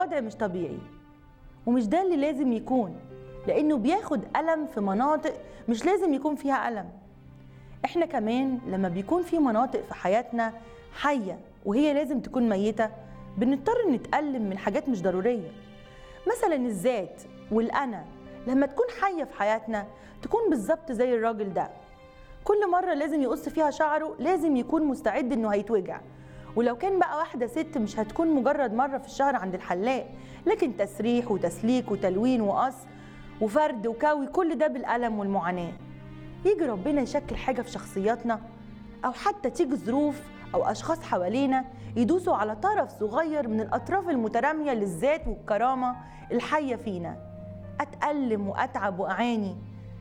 وضع مش طبيعي ومش ده اللي لازم يكون لانه بياخد الم في مناطق مش لازم يكون فيها الم احنا كمان لما بيكون في مناطق في حياتنا حيه وهي لازم تكون ميته بنضطر نتألم من حاجات مش ضروريه مثلا الذات والانا لما تكون حيه في حياتنا تكون بالظبط زي الراجل ده كل مره لازم يقص فيها شعره لازم يكون مستعد انه هيتوجع ولو كان بقى واحده ست مش هتكون مجرد مره في الشهر عند الحلاق لكن تسريح وتسليك وتلوين وقص وفرد وكوي كل ده بالالم والمعاناه يجي ربنا يشكل حاجه في شخصياتنا او حتى تيجي ظروف او اشخاص حوالينا يدوسوا على طرف صغير من الاطراف المتراميه للذات والكرامه الحيه فينا اتالم واتعب واعاني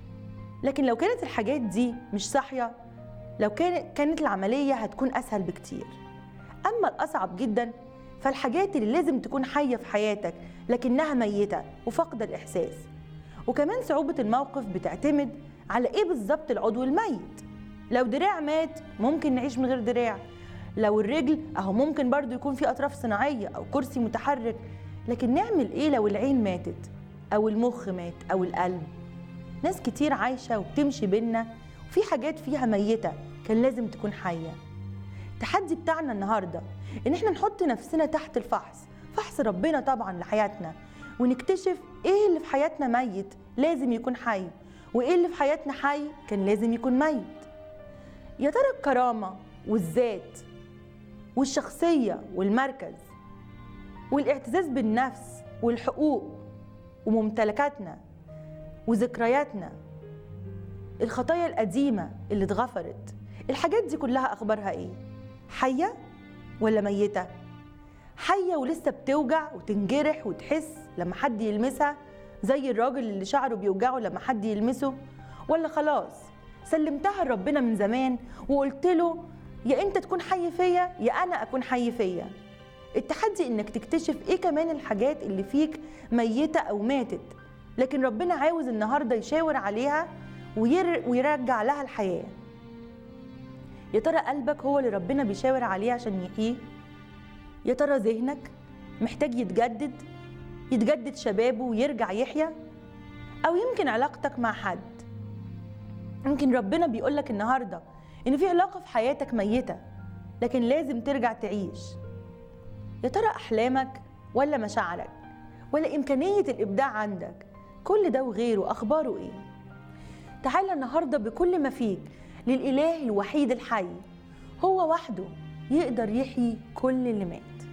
لكن لو كانت الحاجات دي مش صاحيه لو كانت كانت العمليه هتكون اسهل بكتير اما الاصعب جدا فالحاجات اللي لازم تكون حيه في حياتك لكنها ميته وفاقده الاحساس وكمان صعوبه الموقف بتعتمد على ايه بالظبط العضو الميت لو دراع مات ممكن نعيش من غير دراع لو الرجل اهو ممكن برضو يكون في اطراف صناعيه او كرسي متحرك لكن نعمل ايه لو العين ماتت او المخ مات او القلب ناس كتير عايشه وبتمشي بينا وفي حاجات فيها ميته كان لازم تكون حيه التحدي بتاعنا النهارده ان احنا نحط نفسنا تحت الفحص فحص ربنا طبعا لحياتنا ونكتشف ايه اللي في حياتنا ميت لازم يكون حي وايه اللي في حياتنا حي كان لازم يكون ميت يا ترى الكرامه والذات والشخصيه والمركز والاعتزاز بالنفس والحقوق وممتلكاتنا وذكرياتنا الخطايا القديمه اللي اتغفرت الحاجات دي كلها اخبارها ايه حيه ولا ميته حيه ولسه بتوجع وتنجرح وتحس لما حد يلمسها زي الراجل اللي شعره بيوجعه لما حد يلمسه ولا خلاص سلمتها لربنا من زمان وقلت له يا انت تكون حي فيا يا انا اكون حي فيا التحدي انك تكتشف ايه كمان الحاجات اللي فيك ميته او ماتت لكن ربنا عاوز النهارده يشاور عليها وير ويرجع لها الحياه يا ترى قلبك هو اللي ربنا بيشاور عليه عشان يحييه يا ترى ذهنك محتاج يتجدد يتجدد شبابه ويرجع يحيا او يمكن علاقتك مع حد يمكن ربنا بيقولك النهارده ان في علاقه في حياتك ميته لكن لازم ترجع تعيش يا ترى احلامك ولا مشاعرك ولا امكانيه الابداع عندك كل ده وغيره اخباره ايه تعالى النهارده بكل ما فيك للاله الوحيد الحي هو وحده يقدر يحيي كل اللي مات